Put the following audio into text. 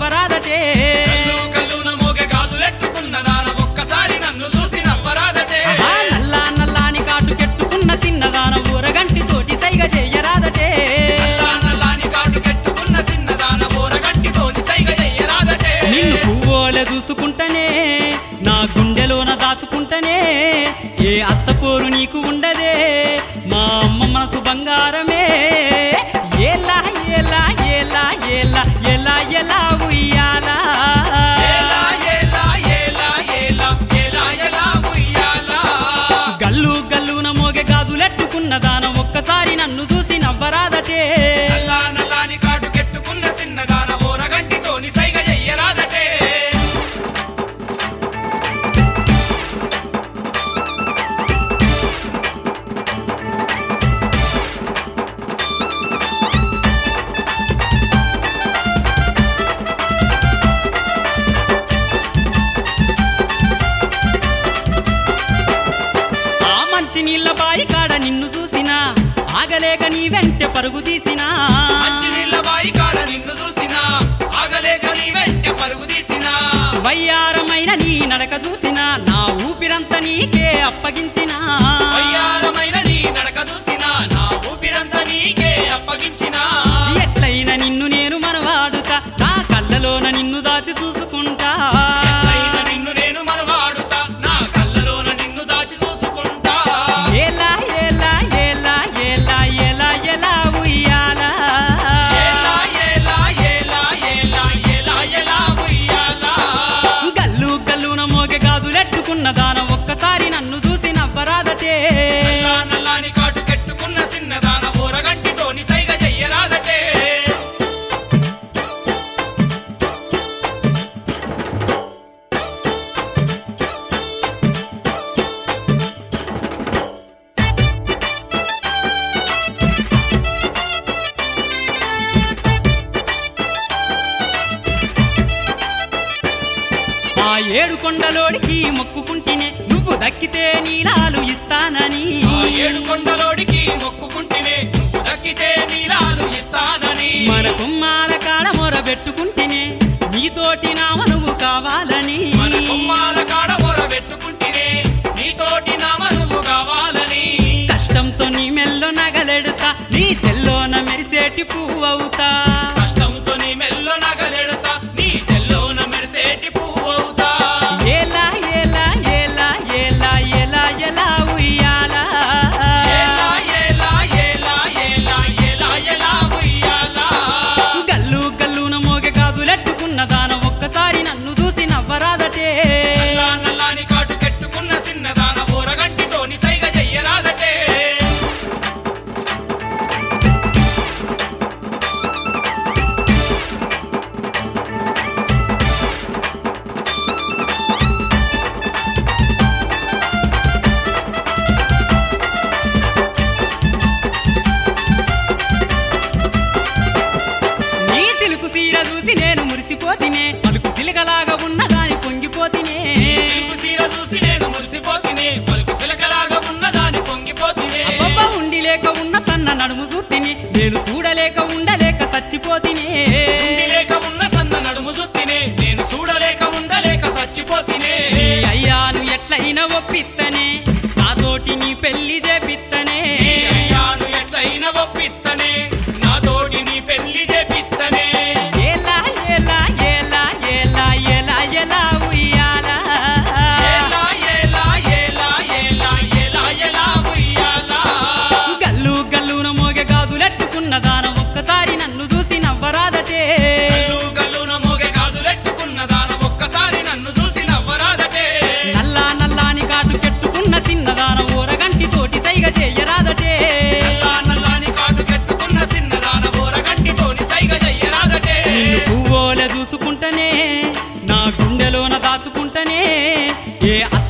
నవ్వరాదటే కల్లు కల్లున మోగే గాజులెట్టుకున్న దాన ఒక్కసారి నన్ను చూసి నవ్వరాదటే ఆహా, నల్లా నల్లాని కాటు కెట్టుకున్న చిన్నదాన ఊరగంటి తోటి సైగ చెయ్యరాదటే నల్లా నల్లాని కాటు కెట్టుకున్న చిన్నదాన ఊరగట్టితోని సైగ చెయ్యరాదటే నిన్ను పువ్వోలే చూసుకుంటనే నా గుండెలోన దాచుకుంటనే ఏ అత్తపోరు నీకు ఉండదే మా అమ్మ మనసు బంగారమే ఎలా ఎలా ఎలా ఎలా ఎలా ఎలా ఉయ్యాలా ఏలా ఏలా ఏలా ఏలా ఏలా ఎలా ఉయ్యాలా గల్లు గల్లున మోగే గాజులెట్టుకున్న దానం ఒక్కసారి నన్ను చూసి నవ్వరాదటే నల్లా నల్లాని కాటు కెట్టుకున్న చిన్నదాన ఊరగంటితోని సైగ చెయ్యరాదటే ఆ మంచి నీళ్ళ బాయి కాడ నిన్ను చూసినా ఆగలేక నీ వెంట పరుగు తీసినా మంచి నీళ్ళ బాయి కాడ నిన్ను చూసినా ఆగలేక నీ వెంట పరుగు తీసినా వయ్యారమైన నీ నడక చూసినా నా ఊపిరంతా నీకే అప్పగించినా వయ్యారమైన నీ నడక చూసినా నా ఊపిరంతా నీకే అప్పగించినా ఎట్లయినా నిన్ను నేను మనవాడుతా నా కళ్ళలోన నిన్ను దాచి చూసుకుంటా ఎట్లయినా నిన్ను నేను మనవాడుతా నా కళ్ళలోన నిన్ను దాచి చూసుకుంటా ఎలా ఎలా ఎలా ఎలా ఎలా ఎలా ఉయ్యాలా ఏలా ఏలా ఏలా ఏలా ఏలా ఎలా ఉయ్యాలా గల్లు గల్లున మోగే గాజులెట్టుకున్న దానం ఒక్కసారి నన్ను చూసి నవ్వరాదటే నల్లా నల్లాని కాటు కెట్టుకున్న చిన్నదాన ఊరగంటితోని సైగ చెయ్యరాదటే ఆ ఏడు కొండలోడికి మొక్కుకుంటేనే నువ్వు దక్కితే నీలాలు ఇస్తానని ఆ ఏడు కొండలోడికి మొక్కుకుంటేనే నువ్వు దక్కితే నీలాలు ఇస్తానని మన కుమ్మాల కాడ మొరబెట్టుకుంటేనే నీతోటి నామ నువ్వు కావాలని మన కొమ్మాల కాడ మొర పెట్టుకుంటేనే నీతోటి నామ నువ్వు కావాలని కష్టంతో నీ మెల్లో నగలెడుతా నీ చెల్లోన మెరిసేటి పువ్వవుతా కష్టంతో నీ మెల్లో నగలెడతా నీ చెల్లోన మెరిసేటి పువ్వవుతా ఎలా ఎలా ఎలా ఎలా ఎలా ఎలా ఉయ్యాలా ఏలా ఏలా ఏలా ఏలా ఏలా ఎలా ఉయ్యాలా గల్లు గల్లున మోగే గాజులెట్టుకున్న దానం ఒక్కసారి నన్ను చూసి నవ్వరాదటే నల్లా నల్లాని కాటు కెట్టుకున్న చిన్నదాన ఊరగంటితోని సైగ చెయ్యరాదటే నీ సిలుకు సీర చూసి నేను మురిసిపోతినే పలుకు సిలకలాగా ఉన్న దాని పొంగిపోతినే సిలుకు సీర చూసి నేను మురిసిపోతిని పలుకు సిలకలాగా ఉన్నదాని పొంగిపోతిని అబ్బబ్బా ఉండి లేక ఉన్న సన్న నడుము చూతిని నేను చూడలేక ఉండలేక చచ్చిపోతినే ఉండి లేక ఉన్న సన్న నడుము జుత్తిని నేను చూడలేక ఉండలేక చచ్చిపోతినే నీ అయ్యాను ఎట్లయినా ఒప్పిత్తనే నాతోటి నీ పెళ్లి చేపిత్తనే నీ అయ్యాను ఎట్లయిన ఒప్పిత్తనే నాతోటి నీ పెళ్లి చేపిత్తనే ఎలా ఎలా ఎలా ఎలా ఎలా ఎలా ఉయ్యాలా ఏలా ఏలా ఏలా ఏలా ఏలా ఎలా ఉయ్యాలా గల్లు గల్లున మోగే గాజులెట్టుకున్న దానం ఒక్కసారి నన్ను చూసి నవ్వరాదటే గల్లు గల్లున మోగే గాజులెట్టుకున్న దాన ఒక్కసారి నన్ను చూసి నవ్వరాదటే నల్లా నల్లాని కాటు చెట్టుకున్న చిన్నదాన ఊరగంటి తోటి సైగ చెయ్యరాదటే నల్లా నల్లాని కాటు కెట్టుకున్న చిన్నదాన ఊరగంటితోని సైగ చెయ్యరాదటే నిన్ను పువ్వోలే చూసుకుంటనే నా గుండెలోన దాచుకుంటనే ఏ అత్త